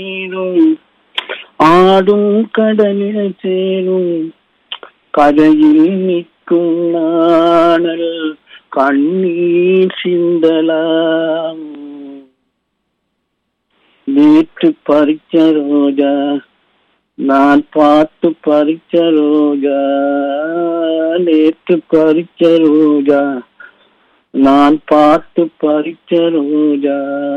நீரும் ஆடும் கடலில் சேரும் கரையில் நிற்கும் நாணல் கண்ணீர் சிந்தலாம் நேற்று பறிச்ச ரோஜா நான் பார்த்து பறிச்ச ரோஜா நேற்று பறிச்ச ரோஜா நான் பார்த்து பறிச்ச ரோஜா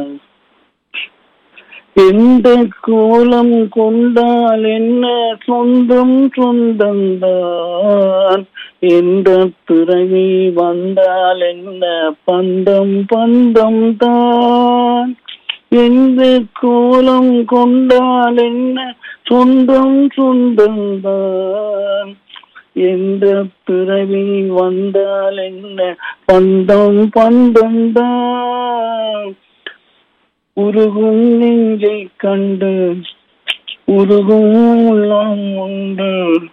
எந்த கோலம் கொண்டால் என்ன சொந்தம் சொந்தம்தான் எந்த பிறவி வந்தால் என்ன பந்தம் பந்தம் தான் எந்த கோலம் கொண்டால் என்ன சொந்தம் சொந்தம்தான் எந்த பிறவி வந்தால் என்ன பந்தம் பந்தம் தான் உருகும் நெஞ்சை கண்டு உருகும் உள்ளம் உண்டு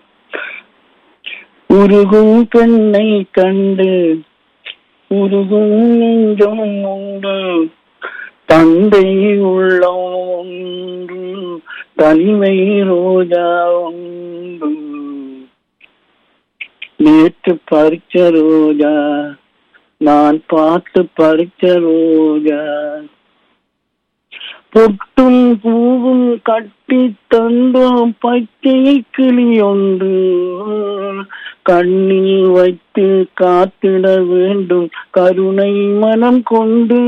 உருகும் பெண்ணை கண்டு உருகும் நெஞ்சம் உண்டு தந்தை உள்ளம் உண்டு தனிமை ரோஜா உண்டு நேற்று பறிச்ச ரோஜா நான் பார்த்து பறிச்ச ரோஜா பொட்டும் பூவும் கட்டி தந்தோம் பச்சை கிளி ஒன்று கண்ணில் வைத்து காத்திட வேண்டும் கருணை மனம் கொண்டு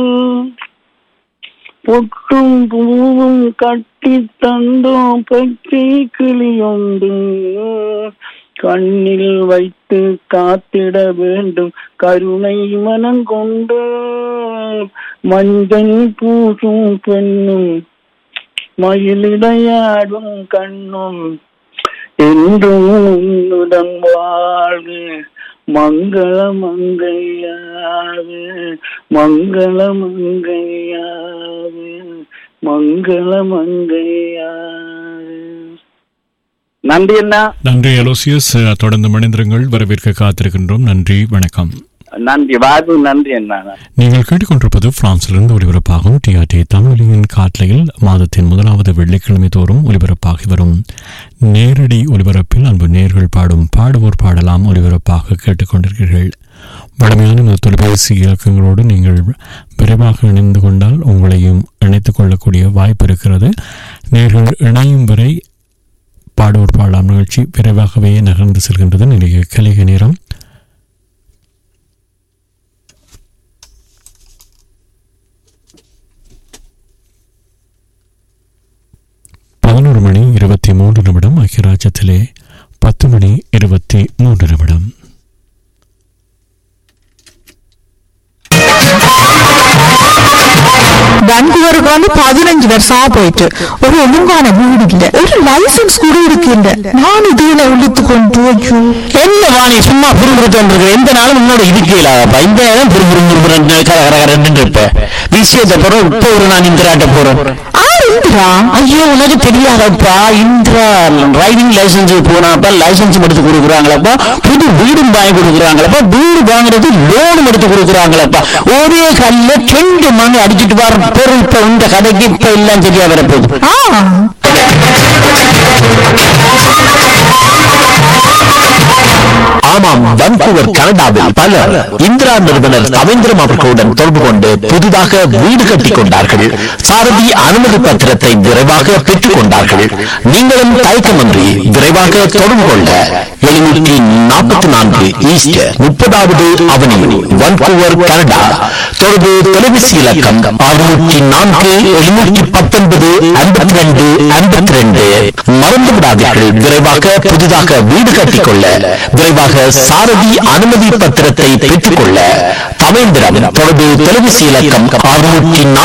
பொட்டும் பூவும் கட்டி தந்தோம் பச்சை கிளி ஒன்று கண்ணில் வைத்து காத்திட வேண்டும் கருணை மனம் கொண்டு மஞ்சள் பூசும் பெண்ணும் மயிலிடையாடும் கண்ணும் என்றும் உன்னுடன் வாழ்வு மங்கள மங்கையாவு மங்கள மங்கையாவு மங்கள மங்கையாவு நன்றி அண்ணா நன்றி அலோசியஸ் தொடர்ந்து மணிந்திரங்கள் வரவேற்க காத்திருக்கின்றோம் நன்றி வணக்கம் நன்றி வாது நன்றி அண்ணா நீங்கள் கேட்டுக்கொண்டிருப்பது பிரான்சிலிருந்து ஒலிபரப்பாகும் டிஆர்டி தமிழின் காட்லையில் மாதத்தின் முதலாவது வெள்ளிக்கிழமை தோறும் ஒலிபரப்பாகி வரும் நேரடி ஒலிபரப்பில் அன்பு நேர்கள் பாடும் பாடுவோர் பாடலாம் ஒலிபரப்பாக கேட்டுக்கொண்டிருக்கிறீர்கள் வளமையான இந்த தொலைபேசி இலக்கங்களோடு நீங்கள் விரைவாக இணைந்து கொண்டால் உங்களையும் இணைத்துக் கொள்ளக்கூடிய வாய்ப்பு இருக்கிறது நேர்கள் இணையும் வரை பாடுவோர் பாடலாம் நிகழ்ச்சி விரைவாகவே நகர்ந்து செல்கின்றது நிலைய கலிக நேரம் பதினோரு மணி இருபத்தி மூன்று நிமிடம் ஐக்கியராஜ்யத்திலே பத்து மணி இருபத்தி மூன்று நிமிடம் பெங்களூருக்கு வந்து பதினஞ்சு வருஷமா போயிட்டு ஒரு ஒழுங்கான வீடு இல்ல ஒரு லைசன்ஸ் கூட இருக்கு இல்ல நான் இதுல இழுத்து கொண்டு ஐயோ என்ன வாணி சும்மா புரிஞ்சுட்டு எந்த நாளும் முன்னோட இருக்கலாப்பா இந்த நேரம் புரிபுறு கரகரன்னு இருப்ப விஷயத்தை போறோம் இப்போ ஒரு நான் இந்திராட்ட போறேன் ஆ இந்திரா ஐயோ உனக்கு தெரியாதப்பா இந்திரா டிரைவிங் லைசன்ஸ் போனாப்பா லைசன்ஸ் எடுத்து கொடுக்குறாங்களப்பா புது வீடும் வாங்கி கொடுக்குறாங்களப்பா வீடு வாங்குறது லோனும் எடுத்து கொடுக்குறாங்களப்பா ஒரே கல்ல ரெண்டு மணி அடிச்சிட்டு வர பொருள் இப்ப இந்த கதைக்கு இப்ப எல்லாம் சரியா வரப்போகுது ஆ ஆமாம் வன்கூவர் கனடாவில் பலர் இந்திரா நிறுவனர் ரவீந்திரம் அவர்களுடன் தொடர்பு கொண்டு புதிதாக வீடு கட்டிக் கொண்டார்கள் சாரதி அனுமதி பத்திரத்தை விரைவாக பெற்றுக் கொண்டார்கள் நீங்களும் தயக்கமின்றி விரைவாக தொடர்பு கொள்ள எழுநூற்றி நாற்பத்தி நான்கு ஈஸ்ட் முப்பதாவது அவனியூ வன்கூவர் கனடா தொடர்பு தொலைபேசி இலக்கம் அறுநூற்றி நான்கு எழுநூற்றி பத்தொன்பது ஐம்பத்தி ரெண்டு ஐம்பத்தி ரெண்டு மறந்து விடாதீர்கள் விரைவாக புதிதாக வீடு கட்டிக்கொள்ள விரைவாக சாரதி அனுமதி பத்திரத்தை பெற்றுக்கொள்ள தவேந்திரம் தொடர்பு தொலைபேசி இலக்கம் அறுநூற்றி